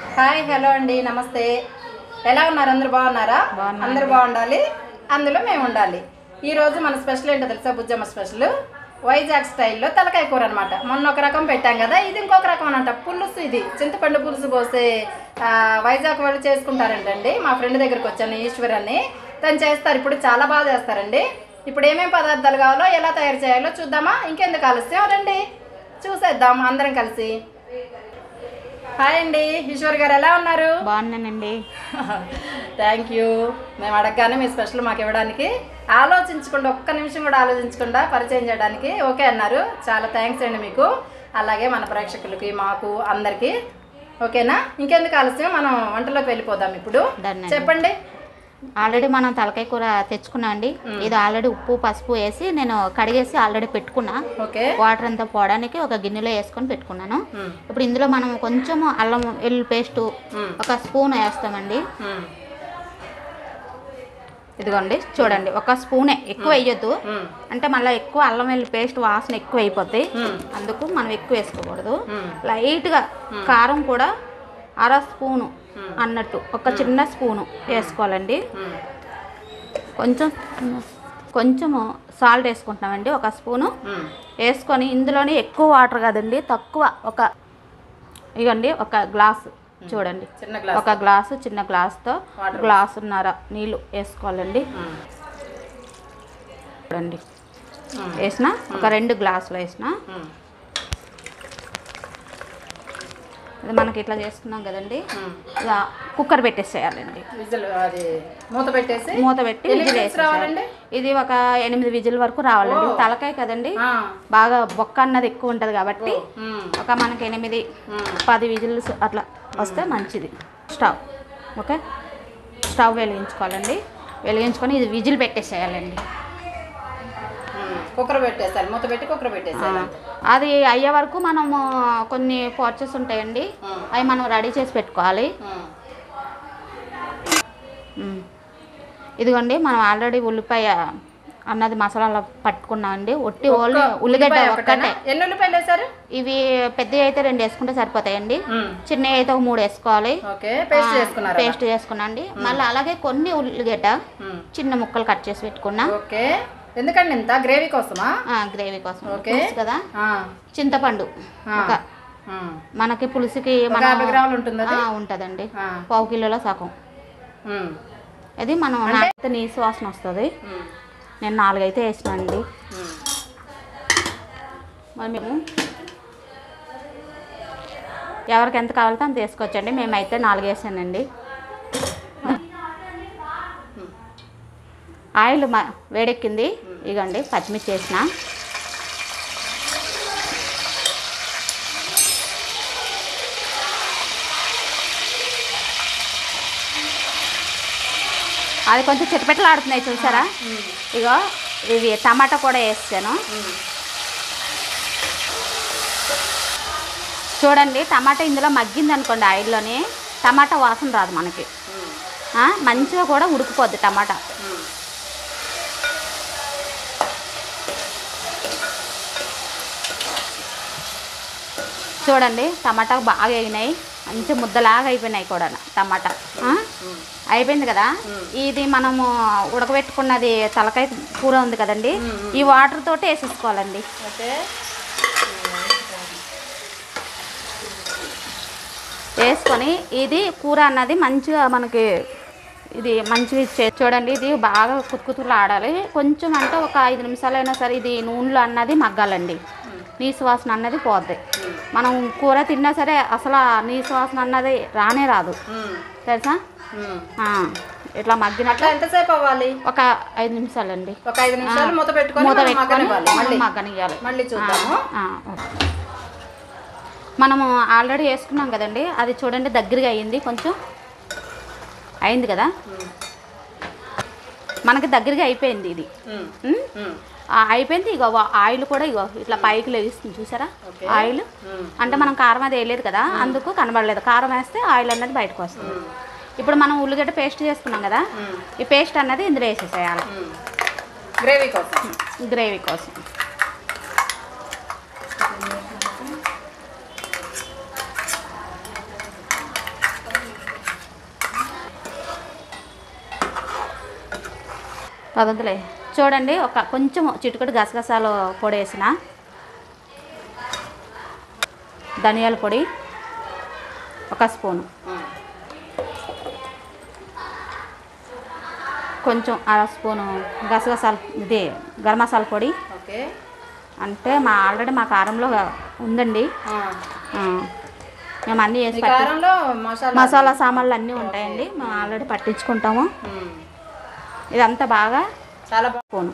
Hi hello అండి నమస్తే ఎలా ఉన్నారు అందరు బాగున్నారా బాగున్నాను అందరు బాగుండాలి అందులో మేము ఉండాలి ఈ రోజు మన స్పెషల్ ఏంటో తెలుసా బుజ్జమ్మ స్పెషల్ వైజాగ్ స్టైల్లో తలకాయ కూర అనమాట మొన్న ఒక రకం పెట్టాం కదా ఇది ఇంకొక రకం అనమాట పులుసు ఇది చింతపండు పులుసు పోస్తే ఆ, వైజాగ్ వాళ్ళు చేసుకుంటారంటండి మా ఫ్రెండ్ దగ్గరికి వచ్చాను ఈశ్వర్ అని తను చేస్తారు ఇప్పుడు చాలా బాగా చేస్తారండి ఇప్పుడు ఏమేమి పదార్థాలు కావాలో ఎలా తయారు చేయాలో చూద్దామా ఇంకెందుకు ఆలస్యం రండి చూసేద్దాం అందరం కలిసి హాయ్ అండి ఈశ్వర్ గారు ఎలా ఉన్నారు బాగున్నానండి థ్యాంక్ యూ మేము అడగగానే మీ స్పెషల్ మాకు ఇవ్వడానికి ఆలోచించకుండా ఒక్క నిమిషం కూడా ఆలోచించకుండా పరిచయం చేయడానికి ఓకే అన్నారు చాలా థ్యాంక్స్ అండి మీకు అలాగే మన ప్రేక్షకులకి మాకు అందరికీ ఓకేనా ఇంకెందుకు ఆలస్యం మనం వంటలోకి వెళ్ళిపోదాం ఇప్పుడు Done అండి. చెప్పండి ఆల్రెడీ మనం తలకాయ కూర తెచ్చుకున్నాం అండి ఇది ఆల్రెడీ ఉప్పు పసుపు వేసి నేను కడిగేసి ఆల్రెడీ పెట్టుకున్నా ఓకే వాటర్ అంతా పోవడానికి ఒక గిన్నెలో వేసుకొని పెట్టుకున్నాను మ్మ్. ఇప్పుడు ఇందులో మనం కొంచెం అల్లం వెల్లుల్లి పేస్ట్ మ్మ్. ఒక స్పూన్ వేస్తామండి మ్మ్. ఇదిగోండి చూడండి ఒక స్పూనే ఎక్కువ వేయొద్దు మ్మ్. అంటే మళ్ళీ ఎక్కువ అల్లం వెల్లుల్లి పేస్ట్ వాసన ఎక్కువ అయిపోద్ది మ్మ్. అందుకు మనం ఎక్కువ వేసుకోకూడదు మ్మ్. లైట్గా కారం కూడా అర స్పూను అన్నట్టు ఒక చిన్న స్పూను వేసుకోవాలండి మ్మ్. కొంచెం కొంచెము సాల్ట్ వేసుకుంటున్నామండి ఒక స్పూను మ్మ్. వేసుకొని ఇందులోనే ఎక్కువ వాటర్ కదండి తక్కువ ఒక ఇగండి ఒక గ్లాస్ చూడండి చిన్న గ్లాస్ ఒక గ్లాసు చిన్న గ్లాస్తో Water. గ్లాసున్నర నీళ్ళు వేసుకోవాలండి మ్మ్. చూడండి మ్మ్. వేసిన ఒక రెండు గ్లాసులు వేసిన మ్మ్. ఇది మనకి ఇట్లా చేసుకున్నాం కదండి మ్మ్. ఇక కుక్కర్ పెట్టేసేయాలండి విజిల్ అది మూత పెట్టేసి మూత పెట్టి ఎన్ని విజిల్ విజిల్స్ రావాలండి? వేసేసేయాలి ఇది ఒక ఎనిమిది విజిల్ వరకు రావాలండి ఓ. తలకాయ కదండి ఆ. బాగా బొక్క అన్నది ఎక్కువ ఉంటుంది కాబట్టి మ్మ్. ఒక మనకి ఎనిమిది మ్మ్. పది విజిల్స్ అట్లా వస్తే మంచిది స్టవ్ ఓకే స్టవ్ వెలిగించుకోవాలండి వెలిగించుకొని ఇది విజిల్ పెట్టేసేయాలండి మ్మ్. కుక్కర్ పెట్టేసారు మూత పెట్టి కుక్కర్ ఆ, పెట్టేసారు అది అయ్యే వరకు మనము కొన్ని పోర్చెస్ ఉంటాయండి మ్మ్. అవి మనం రెడీ చేసి పెట్టుకోవాలి మ్మ్. మ్మ్. ఇదిగోండి మనం ఆల్రెడీ ఉల్లిపాయ అన్నది మసాలా పట్టుకున్నామండి ఒట్టి ఓన్లీ ఒక్క ఉల్లిగడ్డ ఉల్లిపాయ ఒకటేనా? ఒక్కటే ఎన్ని ఉల్లిపాయలు వేసారు ఇవి పెద్దవి అయితే రెండు వేసుకుంటే సరిపోతాయండి మ్మ్. చిన్నవి అయితే ఒక మూడు వేసుకోవాలి ఓకే పేస్ట్ చేసుకున్నారు పేస్ట్ చేసుకున్నాండి మళ్ళీ అలాగే కొన్ని ఉల్లిగడ్డ మ్మ్. చిన్న ముక్కలు కట్ చేసి పెట్టుకున్నా ఓకే ఎందుకండి ఇంత గ్రేవీ కోసమా గ్రేవీ కోసం ఓకే. పులుసు కదా ఆ. చింతపండు ఆ. ఒక మ్మ్. మనకి పులుసుకి ఒక మనం యాభై గ్రాములు ఉంటుంది అది? ఆ, ఉంటుందండి ఆ. పావు కిలోలో సగం మ్మ్. ఇది మనం నాకైతే నీసు వాసన వస్తుంది మ్మ్. నేను నాలుగైతే వేసినానండి మ్మ్. మరి మేము ఎవరికి ఎంత కావాలో అంత వేసుకోవచ్చండి మేమైతే నాలుగు వేసానండి ఆయిల్ మ వేడెక్కింది ఇగండి పచ్చిమిర్చి వేసిన అది కొంచెం చిటపెట్టలు ఆడుతున్నాయి చూసారా మ్మ్. ఇగో ఇవి టమాటా కూడా వేసాను మ్మ్. చూడండి టమాటా ఇందులో మగ్గింది అనుకోండి ఆయిల్లోని టమాటా వాసన రాదు మనకి మ్మ్. ఆ, మంచిగా కూడా ఉడికిపోద్ది టమాటా మ్మ్. చూడండి టమాటా బాగా వేగినాయి మంచి ముద్దలాగా అయిపోయినాయి కూడా టమాటా ఆ? మ్మ్. అయిపోయింది కదా ఇది మనము ఉడకబెట్టుకున్నది తలకాయ కూర ఉంది కదండి మ్మ్. ఈ వాటర్ తోటి వేసేసుకోవాలండి ఓకే వేసుకొని ఇది కూర అన్నది మంచిగా మనకి ఇది మంచిగా ఇచ్చే చూడండి ఇది బాగా కుతుకుతులు ఆడాలి కొంచెం అంటే ఒక ఐదు నిమిషాలైనా సరే ఇది నూనెలో అన్నది మగ్గాలండి నీసు వాసన అన్నది పోద్ది మనం కూర తిన్నా సరే అసలు ఆ నీసు వాసన అన్నది రానే రాదు మ్మ్. తెలుసా మ్మ్. ఆ, ఇట్లా మగ్గినట్లు అట్లా ఎంతసేపు అవ్వాలి ఒక ఐదు నిమిషాలండి ఒక ఐదు నిమిషాలు మూత పెట్టుకొని మూత మనం పెట్టుకొని మగ్గనివ్వాలి మళ్ళీ మగ్గనివ్వాలి మళ్ళీ చూద్దాము ఆ, ఓకే. మనము ఆల్రెడీ వేసుకున్నాం కదండి అది చూడండి దగ్గరగా అయ్యింది కొంచెం అయింది కదా మ్మ్. మనకి దగ్గరగా అయిపోయింది ఇది మ్మ్. ఉమ్? మ్మ్. ఆ, అయిపోయింది ఇగో వా- ఆయిల్ కూడా ఇగో ఇట్లా పైకి లేస్తుంది చూసారా ఓకే. ఆయిల్ మ్మ్. అంటే మనం కారం అది వేయలేదు కదా అందుకు కనబడలేదు కారం వేస్తే ఆయిల్ అన్నది బయటకు వస్తుంది మ్మ్. ఇప్పుడు మనం ఉల్లిగడ్డ పేస్ట్ చేసుకున్నాం కదా మ్మ్. ఈ పేస్ట్ అన్నది ఇందులో వేసేసేయాలి మ్మ్. గ్రేవీ కోసం గ్రేవీ కోసం పదంతులే చూడండి ఒక కొంచెం చిటుకుడు గసగసాలు పొడి వేసిన ధనియాల పొడి ఒక స్పూను ఉమ్. కొంచెం అర స్పూను గసగసాల ఇది గరం మసాలా పొడి ఓకే అంటే మా ఆల్రెడీ మా కారంలో ఉందండి ఆ. ఆ, మేము అన్నీ మీ వేసి పట్టి కారంలో మసాలా మసాలా సామాన్లు అన్నీ ఉంటాయండి మేము ఆల్రెడీ పట్టించుకుంటాము ఉమ్. ఇదంతా బాగా చాలా బాగుంది స్పూను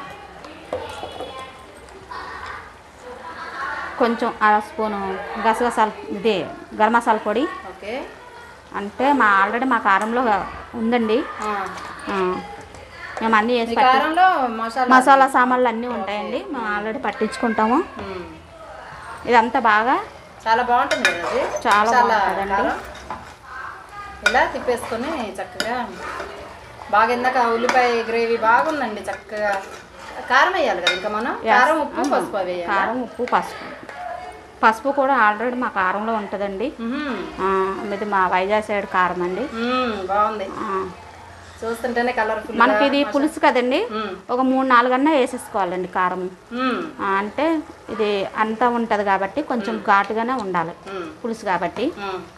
కొంచెం అర స్పూను గసగసాల ఇది గరం మసాలా పొడి ఓకే అంటే మా ఆల్రెడీ మా కారంలో ఉందండి ఆ. ఆ, మేము అన్నీ మీ వేసి పట్టి కారంలో మసాలా మసాలా సామాన్లు అన్నీ ఉంటాయండి మేము ఆల్రెడీ పట్టించుకుంటాము ఉమ్. ఇదంతా బాగా చాలా బాగుంటుంది కదా అది చాలా మసాలా బాగుంటుందండి. కారం. ఇలా తిప్పేసుకొని చక్కగా బాగా ఇందాక ఉల్లిపాయ గ్రేవీ బాగుందండి చక్కగా కారం వేయాలి కదా ఇంకా మనం కారం ఉప్పు పసుపు అవి వేయాలి కారం ఉప్పు పసుపు పసుపు కూడా ఆల్రెడీ మా కారంలో ఉంటుందండి ఆ, ఇది మా వైజాగ్ సైడ్ కారం అండి బాగుంది ఆ, చూస్తుంటేనే కలర్ఫుల్ మనకి ఇది పులుసు కదండి ఒక మూడు నాలుగన్నా వేసేసుకోవాలండి కారం ఆ, అంటే ఇది అంతా ఉంటుంది కాబట్టి కొంచెం ఘాటుగానే ఉండాలి పులుసు కాబట్టి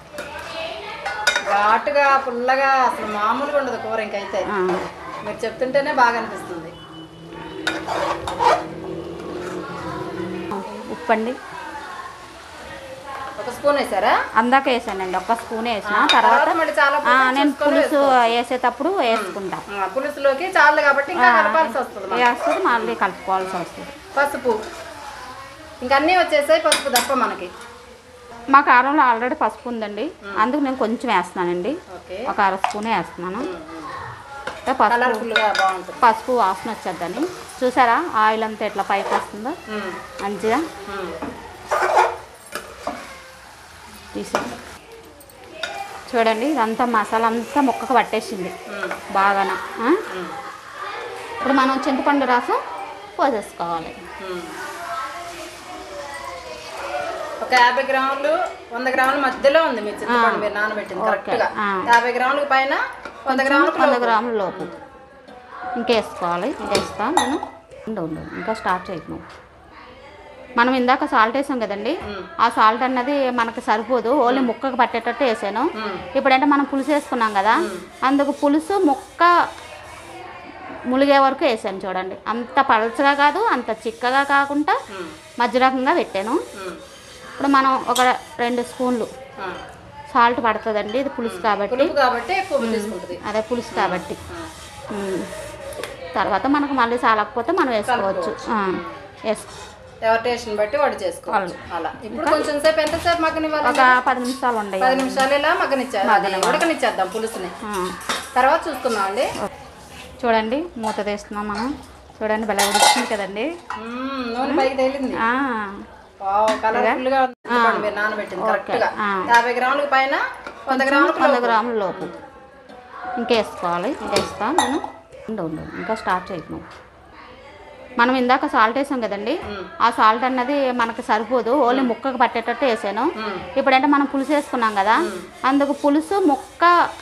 ఘాటుగా పుల్లగా అసలు మామూలుగా ఉండదు కూర ఇంకైతే ఆ, మీరు చెప్తుంటేనే బాగా అనిపిస్తుంది ఉప్పు అండి ఒక స్పూన్ వేసారా అందాక వేసానండి ఒక్క స్పూన్ వేసిన తర్వాత మళ్ళీ చాలా ఆ, నేను పులుసు వేసేటప్పుడు వేసుకుంటా ఆ, పులుసులోకి చాలు కాబట్టి ఇంకా కలపాల్సి వస్తుంది మనకి. వేస్తుంది మళ్ళీ కలుపుకోవాల్సి వస్తుంది పసుపు ఇంకా అన్నీ వచ్చేసాయి పసుపు తప్ప మనకి మా కారంలో ఆల్రెడీ పసుపు ఉందండి అందుకు నేను కొంచెం వేస్తున్నానండి ఓకే ఒక అర స్పూనే వేస్తున్నాను అంటే పసుపు కలర్ఫుల్గా బాగుంటుంది పసుపు వాసన వచ్చేద్దని చూసారా ఆయిల్ అంతా ఎట్లా పైకి వస్తుందో ఉమ్, మంచిగా ఉమ్. తీసి చూడండి ఇదంతా మసాలా అంతా ముక్కకు పట్టేసింది ఉమ్, బాగాన ఆ? ఉమ్, ఇప్పుడు మనం చింతపండు రసం పోసేసుకోవాలి ఉమ్. ఒక యాభై గ్రాములు వంద గ్రాముల మధ్యలో ఉంది మీ చింతపండు మీరు నానబెట్టింది కరెక్ట్గా ఆ. యాభై గ్రాములకు పైన వంద గ్రాములకు వంద గ్రాముల లోపు ఇంకేసుకోవాలి ఇంకేస్తా నేను ఉండు ఉండు ఇంకా స్టార్ట్ చేయను మనం ఇందాక సాల్ట్ వేసాం కదండి ఆ సాల్ట్ అన్నది మనకు సరిపోదు ఓన్లీ ముక్కకు పట్టేటట్టు వేసాను ఇప్పుడంటే మనం పులుసు వేసుకున్నాం కదా అందుకు పులుసు ముక్క ములిగే వరకు వేసాను చూడండి అంత పలచగా కాదు అంత చిక్కగా కాకుండా ఉమ్, మధ్య రకంగా పెట్టాను ఉమ్, ఇప్పుడు మనం ఒక రెండు స్పూన్లు ఆ. సాల్ట్ పడుతుందండి ఇది పులుసు కాబట్టి పులుపు కాబట్టి ఎక్కువ తీసుకుంటుంది అదే పులుసు కాబట్టి ఆ. ఉమ్. తర్వాత మనకు మళ్ళీ చాలకపోతే మనం వేసుకోవచ్చు ఆ, వేసుకో ఎవరి టేస్ట్ని బట్టి వాడు చేసుకోవాలి అలా ఇప్పుడు కొంచెం సేపు ఎంతసేపు మగ్గనివ్వాలి ఒక పది నిమిషాలు ఉండే పది నిమిషాలు ఇలా మగ్గనిచ్చారు అది ఉడకనిచ్చేద్దాం పులుసుని తర్వాత చూసుకుందాం అండి చూడండి మూత తీస్తున్నాం మనం చూడండి భలే ఉడుకుతుంది కదండి మ్మ్, నూనె పైకి తేలింది ఆ, వావ్ కలర్ఫుల్ గా ఉంది చింతపండు మీరు నానబెట్టింది కరెక్ట్ గా ఆ. యాభై గ్రాములకు పైన వంద గ్రాములకు వంద గ్రాముల లోపు ఇంకేసుకోవాలి ఇంకేస్తా నేను ఉండు ఉండు ఇంకా స్టార్ట్ చేయను మనం ఇందాక సాల్ట్ వేసాం కదండి ఆ సాల్ట్ అన్నది మనకు సరిపోదు ఓన్లీ ముక్కకు పట్టేటట్టు వేసాను ఇప్పుడంటే మనం పులుసు వేసుకున్నాం కదా అందుకు పులుసు ముక్క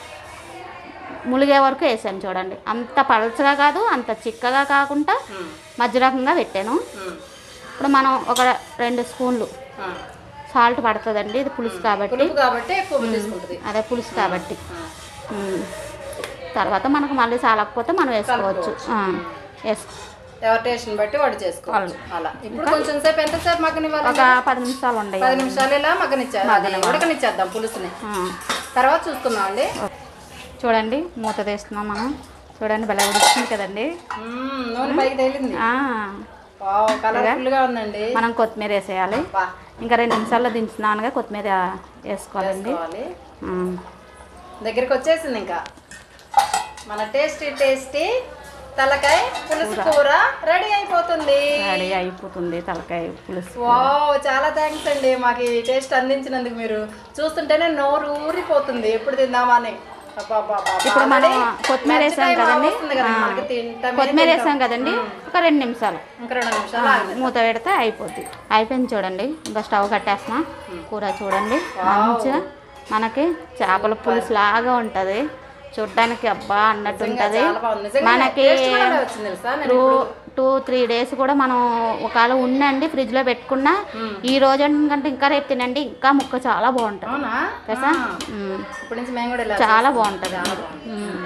ములిగే వరకు వేసాను చూడండి అంత పలచగా కాదు అంత చిక్కగా కాకుండా మ్మ్, మధ్య రకంగా పెట్టాను మ్మ్, ఇప్పుడు మనం ఒక రెండు స్పూన్లు ఆ. సాల్ట్ పడుతుందండి ఇది పులుసు కాబట్టి పులుపు కాబట్టి ఎక్కువ తీసుకుంటుంది అదే పులుసు కాబట్టి ఆ. ఉమ్. తర్వాత మనకు మళ్ళీ చాలకపోతే మనం వేసుకోవచ్చు ఆ, వేసుకో ఎవరి టేస్ట్ని బట్టి వాడు చేసుకోవాలి అలా ఇప్పుడు కొంచెం సేపు ఎంతసేపు మగ్గనివ్వాలి ఒక పది నిమిషాలు ఉండే పది నిమిషాలు ఇలా మగ్గనిచ్చారు అది ఉడకనిచ్చేద్దాం పులుసుని తర్వాత చూసుకుందాం అండి చూడండి మూత తీస్తున్నాం మనం చూడండి భలే ఉడుకుతుంది కదండి మ్మ్, నూనె పైకి తేలింది ఆ, వావ్ కలర్ఫుల్ గా ఉందండి మనం కొత్తిమీర వేసేయాలి బా ఇంకా రెండు నిమిషాల్లో దించున్నానుగా కొత్తిమీర వేసుకోవాలండి వేసుకోవాలి ఉమ్. దగ్గరికి వచ్చేసింది ఇంకా మన టేస్టీ టేస్టీ తలకాయ పులుసు కూర రెడీ అయిపోతుంది రెడీ అయిపోతుంది తలకాయ పులుసు వావ్ చాలా థ్యాంక్స్ అండి మాకు ఈ టేస్ట్ అందించినందుకు మీరు చూస్తుంటేనే నోరు ఊరిపోతుంది ఎప్పుడు తిందామని అబ్బబ్బబ్బబ్బ. ఇప్పుడు మనం Already కొత్తిమీర lunch వేసాం time కదండి వస్తుంది కదా, మనకి తింటామే కొత్తిమీర తింటాం. వేసాం కదండి ఒక రెండు నిమిషాలు ఇంకా రెండు నిమిషాలు ఆగలేదు. మూత పెడితే అయిపోద్ది అయిపోయింది చూడండి ఇంకా స్టవ్ కట్టేస్తున్నా కూర చూడండి మంచిగా మనకి చేపల పులుసు లాగా ఉంటుంది చూడ్డానికి అబ్బా అన్నట్టు నిజంగా ఉంటుంది చాలా బాగుంది నిజంగా మనకి టేస్ట్ కూడా అలా వచ్చింది తెలుసా నేను టూ ఇప్పుడు- టూ త్రీ డేస్ కూడా మనం ఒకవేళ ఉండండి ఫ్రిడ్జ్లో పెట్టుకున్నా ఈ రోజు కంటే ఇంకా రేపు తినండి ఇంకా ముక్క చాలా బాగుంటుంది అవునా తెలుసా ఆ. మ్మ్. ఇప్పటి నుంచి మేము కూడా ఇలా చాలా బాగుంటుంది చాలా బాగుంది. మ్మ్.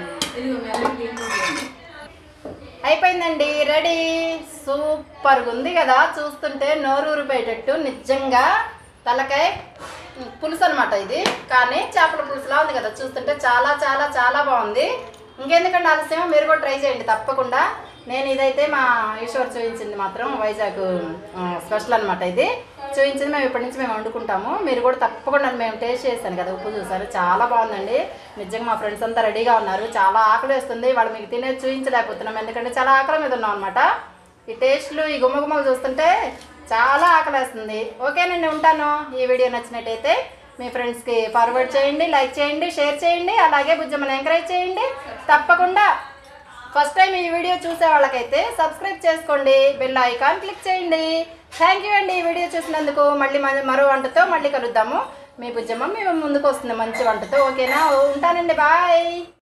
అయిపోయిందండి రెడీ సూపర్గా ఉంది కదా చూస్తుంటే నోరు ఊరిపోయేటట్టు నిజంగా తలకాయ పులుసు అనమాట ఇది కానీ చేపల పులుసులా ఉంది కదా చూస్తుంటే చాలా చాలా చాలా బాగుంది ఇంకెందుకంటే ఆలస్యం మీరు కూడా ట్రై చేయండి తప్పకుండా నేను ఇదైతే మా ఈశ్వర్ చూపించింది మాత్రం వైజాగ్ ఆ, స్పెషల్ అనమాట ఇది చూపించింది మేము ఇప్పటి నుంచి మేము వండుకుంటాము మీరు కూడా తప్పకుండా మేము టేస్ట్ చేశాను కదా ఉప్పు చూసారు చాలా బాగుందండి నిజంగా మా ఫ్రెండ్స్ అంతా రెడీగా ఉన్నారు చాలా ఆకలి వేస్తుంది వాళ్ళు మీకు తినే చూపించలేకపోతున్నాం ఎందుకంటే చాలా ఆకలి మీద ఉన్నాం అనమాట ఈ టేస్ట్లు ఈ గుమ్మగుమ్మలు చూస్తుంటే చాలా ఆకలి వేస్తుంది ఓకేనండి ఉంటాను ఈ వీడియో నచ్చినట్టయితే మీ ఫ్రెండ్స్కి ఫార్వర్డ్ చేయండి లైక్ చేయండి షేర్ చేయండి అలాగే బుజ్జమ్మని ఎంకరేజ్ చేయండి తప్పకుండా ఫస్ట్ టైం ఈ వీడియో చూసే వాళ్ళకైతే సబ్స్క్రైబ్ చేసుకోండి బెల్ ఐకాన్ క్లిక్ చేయండి థ్యాంక్ యూ అండి ఈ వీడియో చూసినందుకు మళ్ళీ మ- మరో వంటతో మళ్ళీ కలుద్దాము మీ బుజ్జమ్మ మీ ముందుకు వస్తుంది మంచి వంటతో ఓకేనా ఉంటానండి బాయ్